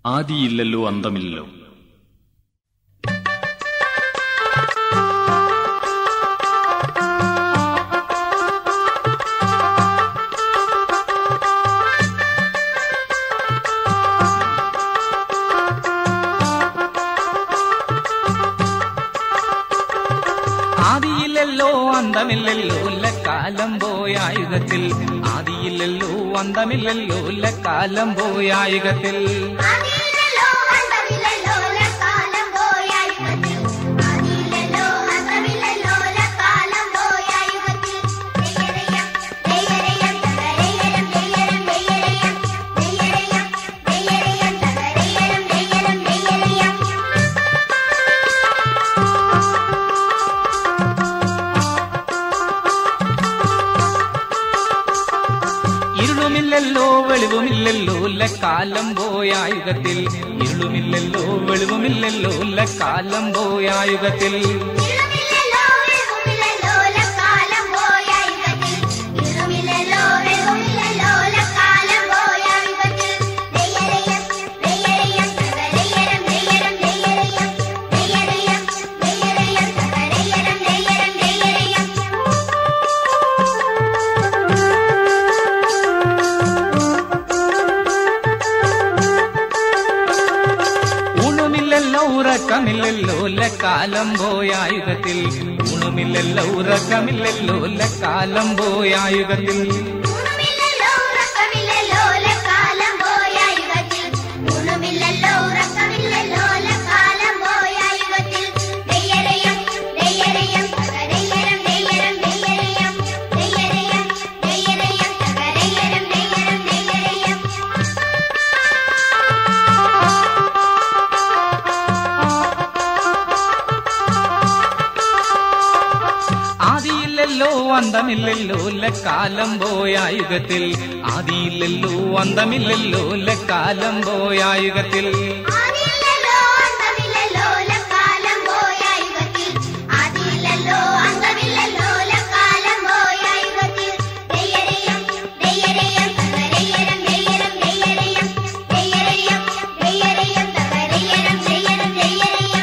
ആദിയില്ലല്ലോ അന്തമില്ലല്ലോ ആദിയില്ലല്ലോ അന്തമില്ലല്ലോ കാലം പോയായുഗത്തിൽ ആദിയില്ലല്ലോ അന്തമില്ലല്ലോ കാലം പോയായുഗത്തിൽ ആദിയില്ലല്ലോ അന്തമില്ലല്ലോ ലക്കാലം പോയ യുഗത്തിൽ ആദിയില്ലല്ലോ അന്തമില്ലല്ലോ ലക്കാലം പോയ യുഗത്തിൽ നെയ്യരയം നെയ്യരയം തകരയരം നെയ്യരം നെയ്യരയം നെയ്യരയം നെയ്യരയം തകരയരം നെയ്യരം നെയ്യരയം ഇരുളുമില്ലല്ലോ വെളിവുമില്ലല്ലോ കാലം പോയായുഗത്തിൽ ഇരുളുമില്ലല്ലോ വെളിവുമില്ലല്ലോ കാലം പോയായുഗത്തിൽ ഇരുമില്ലല്ലോ വെളുമില്ലല്ലോ ലക്കാലം പോയ യുഗത്തിൽ ഇരുമില്ലല്ലോ വെളുമില്ലല്ലോ ലക്കാലം പോയ യുഗത്തിൽ നെയ്യരയം നെയ്യരയം തകരയരം നെയ്യരം നെയ്യരയം നെയ്യരയം നെയ്യരയം തകരയരം നെയ്യരം നെയ്യരയം ഊണുമില്ലല്ലോ ഉറക്കമില്ലല്ലോ കാലം പോയായുഗത്തിൽ ഊണുമില്ലല്ലോ ഉറക്കമില്ലല്ലോ കാലം പോയായുഗത്തിൽ ഊണുമില്ലല്ലോ ഉറക്കമില്ലല്ലോ ലക്കാലം പോയ യുഗത്തിൽ ഊണുമില്ലല്ലോ ഉറക്കമില്ലല്ലോ ലക്കാലം പോയ യുഗത്തിൽ നെയ്യരയം നെയ്യരയം തകരയരം നെയ്യരം നെയ്യരയം നെയ്യരയം നെയ്യരയം തകരയരം നെയ്യരം നെയ്യരയം ആദിയില്ലല്ലോ അന്തമില്ലല്ലോ കാലം പോയായുഗത്തിൽ ആദിയില്ലല്ലോ അന്തമില്ലല്ലോ കാലം പോയായുഗത്തിൽ ആദിയില്ലല്ലോ അന്തമില്ലല്ലോ ലക്കാലം പോയ യുഗത്തിൽ ആദിയില്ലല്ലോ അന്തമില്ലല്ലോ ലക്കാലം പോയ യുഗത്തിൽ നെയ്യരയം നെയ്യരയം തകരയരം നെയ്യരം നെയ്യരയം നെയ്യരയം നെയ്യരയം തകരയരം നെയ്യരം നെയ്യരയം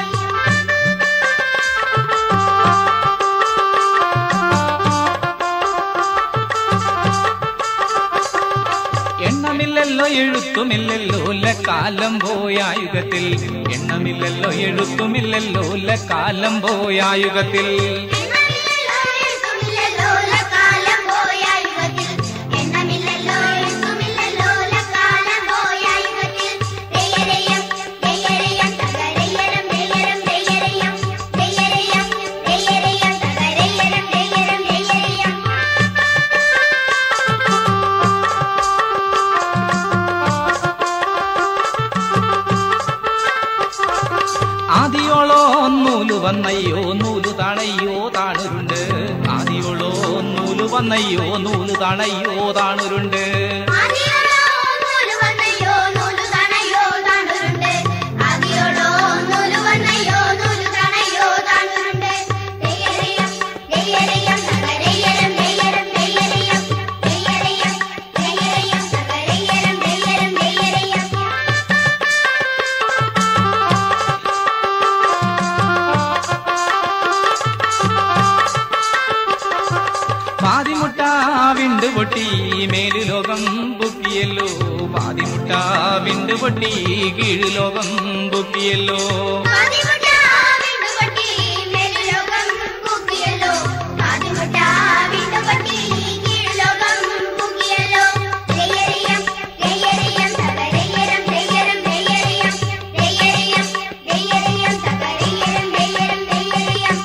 എണ്ണമില്ലല്ലോ എഴുത്തുമില്ലല്ലോ കാലം പോയായുഗത്തിൽ എണ്ണമില്ലല്ലോ എഴുത്തുമില്ലല്ലോ കാലം പോയായുഗത്തിൽ എണ്ണമില്ലല്ലോ എഴുത്തുമില്ലല്ലോ ലക്കാലം പോയ യുഗത്തിൽ എണ്ണമില്ലല്ലോ എഴുത്തുമില്ലല്ലോ ലക്കാലം പോയ യുഗത്തിൽ നെയ്യരയം നെയ്യരയം തകരയരം നെയ്യരം നെയ്യരയം നെയ്യരയം നെയ്യരയം തകരയരം നെയ്യരം നെയ്യരയം ആദിയോളോ നൂല് വന്നയ്യോ നൂല് താണയ്യോ താണുരുണ്ട് ആദിയോളോ നൂല് വന്നയ്യോ നൂല് താണയ്യോ താണുരുണ്ട് ആദിയോളോ നൂല് വന്നയ്യോ നൂല് തണയോ താണുരുണ്ട് ആദിയോളോ നൂല് വന്നയ്യോ നൂല് തണയോ താണുരുണ്ട് നെയ്യരയം നെയ്യരയം തകരയരം നെയ്യരം നെയ്യരയം നെയ്യരയം നെയ്യരയം തകരയരം നെയ്യരം നെയ്യരയം പാതിമുട്ട വിണ്ട് പൊട്ടി മേല് ലോകം പൊക്കിയല്ലോ പാതിമുട്ട വിണ്ട് പൊട്ടി കീഴ് ലോകം പൊക്കിയല്ലോ ആദിമുട്ട വിണ്ടുപട്ടി മേലുലോകം പൂക്കിയല്ലോ ആദിമുട്ട വിണ്ടുപട്ടി കീഴുലോകം പൂക്കിയല്ലോ നെയ്യരയം നെയ്യരയം തകരയരം നെയ്യരം നെയ്യരയം നെയ്യരയം നെയ്യരയം തകരയരം നെയ്യരം നെയ്യരയം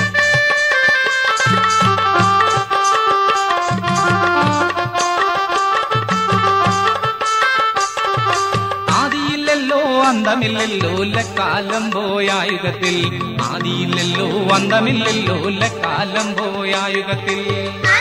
ആദിയില്ലല്ലോ അന്തമില്ലല്ലോ കാലം പോയായുഗത്തിൽ ആദിയില്ലല്ലോ അന്തമില്ലല്ലോ കാലം പോയായുഗത്തിൽ ആ